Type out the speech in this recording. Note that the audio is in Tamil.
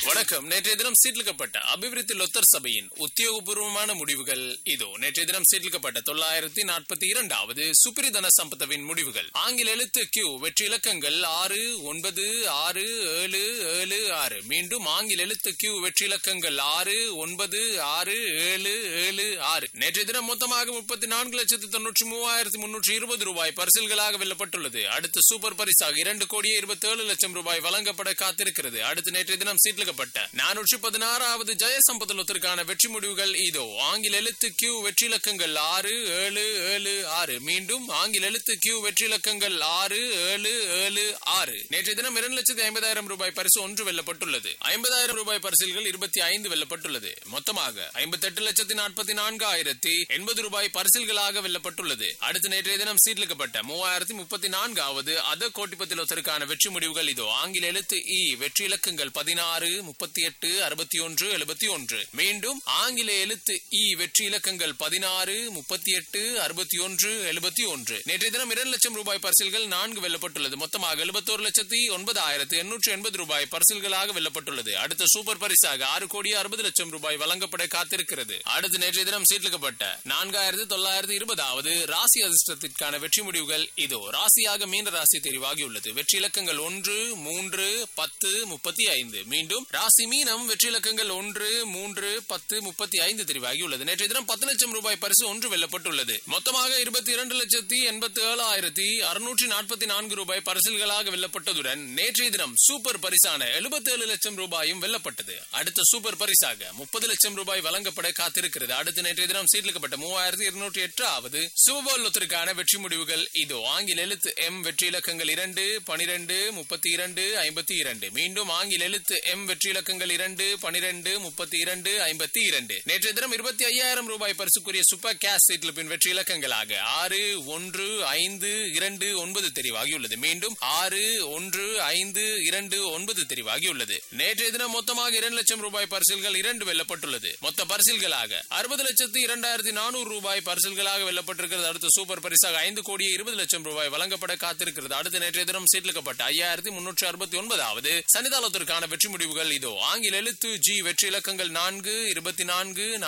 வணக்கம் நேற்றைய தினம் சீர்லிக்கப்பட்ட அபிவிருத்தி லொத்தர் சபையின் உத்தியோகபூர்வமான முடிவுகள் இதோ நேற்றைய தினம் சீர்லிக்கப்பட்ட தொள்ளாயிரத்தி நாற்பத்தி இரண்டாவது சுப்பிரிதன சம்பத்தவின் முடிவுகள் ஆங்கில எழுத்து கியூ வெற்றி இலக்கங்கள் ஆறு ஒன்பது ஆறு ஏழு ஏழு ஆறு மீண்டும் ஆங்கில எழுத்து கியூ வெற்றி இலக்கங்கள் ஆறு ஒன்பது ஆறு ஏழு ஏழு ஆறு நேற்றைய தினம் மொத்தமாக முப்பத்தி நான்கு லட்சத்து தொன்னூற்றி மூவாயிரத்தி முன்னூற்றி இருபது ரூபாய் பரிசில்களாக வெல்லப்பட்டுள்ளது அடுத்து சூப்பர் பரிசாக இரண்டு கோடியே இருபத்தி ஏழு லட்சம் ரூபாய் வழங்கப்பட காத்திருக்கிறது அடுத்து நேற்றைய தினம் சீட்லிக்கப்பட்ட நானூற்றி பதினாறாவது ஜெயசம்பதத்திற்கான வெற்றி முடிவுகள் இதோ ஆங்கில எழுத்து கியூ வெற்றி இலக்கங்கள் ஆறு ஏழு ஏழு ஆறு மீண்டும் ஆங்கில எழுத்து கியூ வெற்றி இலக்கங்கள் ஆறு ஏழு ஏழு ஆறு நேற்றைய தினம் இரண்டு லட்சத்தி ஐம்பதாயிரம் ரூபாய் பரிசு ஒன்று வெல்லப்பட்டுள்ளது ஐம்பதாயிரம் ரூபாய் பரிசில்கள் இருபத்தி ஐந்து வெல்லப்பட்டுள்ளது மொத்தமாக ஐம்பத்தெட்டு லட்சத்தி நாற்பத்தி நான்காயிரத்தி எண்பது ரூபாய் பரிசில்களாக வெல்லப்பட்டுள்ளது அடுத்து நேற்றைய தினம் சீட்லிக்கப்பட்ட மூவாயிரத்தி முப்பத்தி நான்காவது அத கோட்டிப்பத்திலொத்தருக்கான வெற்றி முடிவுகள் இதோ ஆங்கில எழுத்து இ வெற்றி இலக்கங்கள் பதினாறு முப்பத்தி எட்டு அறுபத்தி ஒன்று எழுபத்தி ஒன்று மீண்டும் ஆங்கில எழுத்து இ வெற்றி இலக்கங்கள் பதினாறு முப்பத்தி எட்டு அறுபத்தி ஒன்று எழுபத்தி ஒன்று நேற்றைய தினம் இரண்டு லட்சம் ரூபாய் பரிசில்கள் நான்கு வெல்லப்பட்டுள்ளது மொத்தமாக எழுபத்தோரு லட்சத்தி ஒன்பதாயிரத்து எண்ணூற்று எண்பது ரூபாய் பரிசில்களாக வெல்லப்பட்டுள்ளது அடுத்த சூப்பர் பரிசாக ஆறு கோடி அறுபது லட்சம் ரூபாய் வழங்கப்பட காத்திருக்கிறது அடுத்து நேற்றைய தினம் சீட்லிக்கப்பட்ட நான்காயிரத்து தொள்ளாயிரத்து இருபதாவது ராசி அதிர்ஷ்டத்திற்கான வெற்றி முடிவுகள் இதோ ராசியாக மீன ராசி தெரிவாகியுள்ளது வெற்றி இலக்கங்கள் ஒன்று மூன்று பத்து முப்பத்தி ஐந்து மீண்டும் ராசி மீனம் வெற்றி இலக்கங்கள் ஒன்று மூன்று பத்து முப்பத்தி ஐந்து தெரிவாகியுள்ளது நேற்றைய தினம் பத்து லட்சம் ரூபாய் பரிசு ஒன்று வெல்லப்பட்டுள்ளது மொத்தமாக இருபத்தி இரண்டு லட்சத்தி எண்பத்தி ஏழாயிரத்தி அறுநூற்றி நாற்பத்தி நான்கு ரூபாய் பரிசில்களாக வெல்லப்பட்டதுடன் நேற்றைய தினம் சூப்பர் பரிசான எழுபத்தி ஏழு லட்சம் ரூபாயும் வெல்லப்பட்டது அடுத்த சூப்பர் பரிசாக முப்பது லட்சம் ரூபாய் வழங்கப்பட காத்திருக்கிறது அடுத்து நேற்றைய தினம் சீர்லிக்கப்பட்ட மூவாயிரத்தி இருநூற்றி எட்டாவது சுபபோல்லத்திற்கான வெற்றி முடிவுகள் இதோ ஆங்கில எழுத்து எம் வெற்றி இலக்கங்கள் இரண்டு பனிரெண்டு முப்பத்தி இரண்டு ஐம்பத்தி இரண்டு மீண்டும் ஆங்கில எழுத்து எம் வெற்றி இலக்கங்கள் இரண்டு பனிரெண்டு முப்பத்தி இரண்டு ஐம்பத்தி இரண்டு நேற்றைய தினம் இருபத்தி ஐயாயிரம் ரூபாய் பரிசுக்குரிய சூப்பர் கேஷ் சீட்லிப்பின் வெற்றி இலக்கங்களாக ஆறு ஒன்று ஐந்து இரண்டு ஒன்பது தெரிவாகியுள்ளது மீண்டும் ஆறு ஒன்று ஐந்து இரண்டு ஒன்பது தெரிவாகியுள்ளது நேற்றைய தினம் மொத்தமாக இரண்டு லட்சம் ரூபாய் பரிசில்கள் இரண்டு வெல்லப்பட்டுள்ளது மொத்த பரிசில்களாக அறுபது லட்சத்து இரண்டாயிரத்தி நானூறு ரூபாய் பரிசில்களாக வெல்லப்பட்டிருக்கிறது அடுத்த சூப்பர் பரிசாக ஐந்து கோடியே இருபது லட்சம் ரூபாய் வழங்கப்பட காத்திருக்கிறது அடுத்த நேற்றைய தினம் சீட்லிக்கப்பட்ட ஐயாயிரத்தி முன்னூற்றி அறுபத்தி ஒன்பதாவது சன்னிதானத்திற்கான வெற்றி முடிவுகள் இதோ ஆங்கில எழுத்து ஜி வெற்றி இலக்கங்கள் நான்கு இருபத்தி நான்கு